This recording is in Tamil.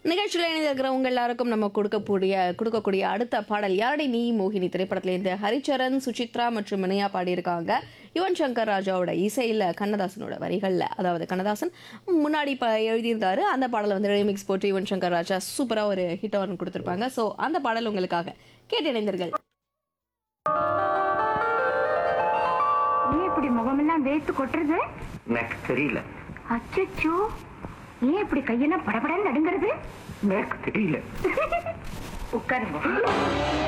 நிகழ்ச்சியில் இணைந்திருக்கிறவங்க எல்லாருக்கும் நம்ம கொடுக்கக்கூடிய கொடுக்கக்கூடிய அடுத்த பாடல் யாரடி நீ மோகினி திரைப்படத்துல இந்த ஹரிச்சரன் சுசித்ரா மற்றும் இணையா பாடியிருக்காங்க யுவன் சங்கர் ராஜாவோட இசையில் கண்ணதாசனோட வரிகளில் அதாவது கண்ணதாசன் முன்னாடி இப்போ எழுதியிருந்தாரு அந்த பாடலை வந்து ரீமிக்ஸ் போட்டு யுவன் சங்கர் ராஜா சூப்பராக ஒரு ஹிட் ஒன்று கொடுத்துருப்பாங்க ஸோ அந்த பாடல் உங்களுக்காக கேட்டு இணைந்தீர்கள் ஏன் இப்படி முகமெல்லாம் வேர்த்து கொட்டுறது எனக்கு தெரியல அச்சச்சோ ஏன் இப்படி கையெல்லாம் படபடன்னு நடுங்கிறது எனக்கு தெரியல உட்காருங்க